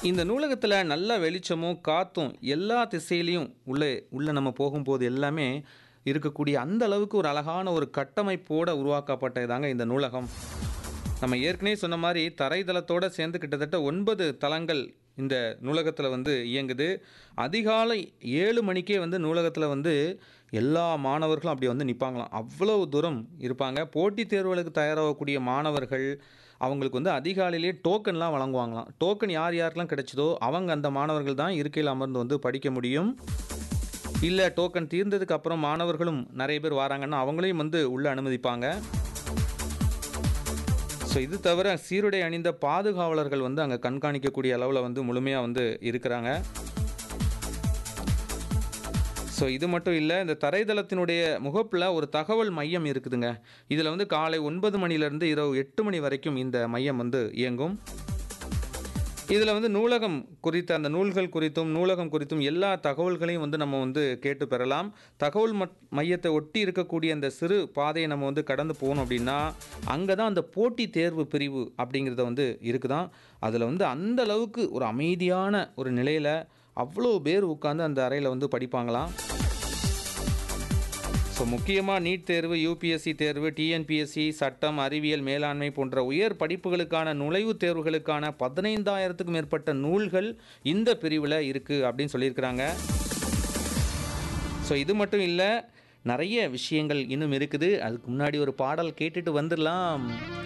இந்த நூலகத்தில் நல்ல வெளிச்சமும் காற்றும் எல்லா திசையிலையும் உள்ளே உள்ளே நம்ம போகும்போது எல்லாமே இருக்கக்கூடிய அந்த அளவுக்கு ஒரு அழகான ஒரு கட்டமைப்போடு உருவாக்கப்பட்டதாங்க இந்த நூலகம் நம்ம ஏற்கனவே சொன்ன மாதிரி தரைதளத்தோடு சேர்ந்து கிட்டத்தட்ட ஒன்பது தளங்கள் இந்த நூலகத்தில் வந்து இயங்குது அதிகாலை ஏழு மணிக்கே வந்து நூலகத்தில் வந்து எல்லா மாணவர்களும் அப்படி வந்து நிற்பாங்களாம் அவ்வளவு தூரம் இருப்பாங்க போட்டித் தேர்வுகளுக்கு தயாராகக்கூடிய மாணவர்கள் அவங்களுக்கு வந்து அதிகாலையிலேயே டோக்கன்லாம் வழங்குவாங்களாம் டோக்கன் யார் யாருக்கெல்லாம் கிடைச்சதோ அவங்க அந்த மாணவர்கள் தான் இருக்கையில் அமர்ந்து வந்து படிக்க முடியும் இல்லை டோக்கன் தீர்ந்ததுக்கு அப்புறம் மாணவர்களும் நிறைய பேர் வராங்கன்னா அவங்களையும் வந்து உள்ளே அனுமதிப்பாங்க ஸோ இது தவிர சீருடை அணிந்த பாதுகாவலர்கள் வந்து அங்கே கண்காணிக்கக்கூடிய அளவில் வந்து முழுமையாக வந்து இருக்கிறாங்க ஸோ இது மட்டும் இல்லை இந்த தரைதளத்தினுடைய முகப்பில் ஒரு தகவல் மையம் இருக்குதுங்க இதில் வந்து காலை ஒன்பது மணிலேருந்து இரவு எட்டு மணி வரைக்கும் இந்த மையம் வந்து இயங்கும் இதில் வந்து நூலகம் குறித்த அந்த நூல்கள் குறித்தும் நூலகம் குறித்தும் எல்லா தகவல்களையும் வந்து நம்ம வந்து கேட்டு பெறலாம் தகவல் மட் மையத்தை ஒட்டி இருக்கக்கூடிய அந்த சிறு பாதையை நம்ம வந்து கடந்து போகணும் அப்படின்னா அங்கே தான் அந்த போட்டி தேர்வு பிரிவு அப்படிங்கிறத வந்து இருக்குதான் அதில் வந்து அந்த அளவுக்கு ஒரு அமைதியான ஒரு நிலையில் அவ்வளோ பேர் உட்காந்து அந்த அறையில் வந்து படிப்பாங்களாம் ஸோ முக்கியமாக நீட் தேர்வு யூபிஎஸ்சி தேர்வு டிஎன்பிஎஸ்சி சட்டம் அறிவியல் மேலாண்மை போன்ற உயர் படிப்புகளுக்கான நுழைவுத் தேர்வுகளுக்கான பதினைந்தாயிரத்துக்கும் மேற்பட்ட நூல்கள் இந்த பிரிவில் இருக்குது அப்படின்னு சொல்லியிருக்கிறாங்க ஸோ இது மட்டும் இல்லை நிறைய விஷயங்கள் இன்னும் இருக்குது அதுக்கு முன்னாடி ஒரு பாடல் கேட்டுட்டு வந்துடலாம்